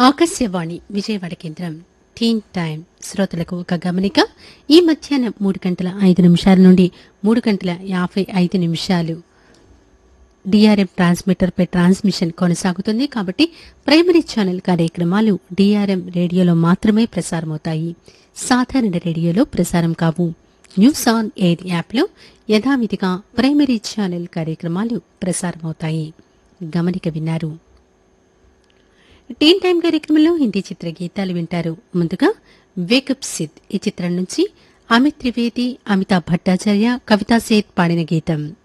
ఆకాశవాణి విజయవాడ కేంద్రం టీన్ టైం శ్రోతలకు ఒక గమనిక ఈ మధ్యాహ్నం మూడు గంటల ఐదు నిమిషాల నుండి మూడు గంటల యాభై ఐదు నిమిషాలు డిఆర్ఎం ట్రాన్స్మిటర్ పై ట్రాన్స్మిషన్ కొనసాగుతుంది కాబట్టి ప్రైమరీ ఛానల్ కార్యక్రమాలు డిఆర్ఎం రేడియోలో మాత్రమే ప్రసారమవుతాయి సాధారణ రేడియోలో ప్రసారం కావు న్యూస్ ఆన్ ఎయిర్ యాప్లో యథావిధిగా ప్రైమరీ ఛానల్ కార్యక్రమాలు ప్రసారమవుతాయి గమనిక విన్నారు టీన్ టైం కార్యక్రమంలో హిందీ చిత్ర గీతాలు వింటారు ముందుగా వేకప్ సిద్ ఈ చిత్రం నుంచి అమిత్ త్రివేది అమితాబ్ భట్టాచార్య కవితా సేత్ పాడిన గీతం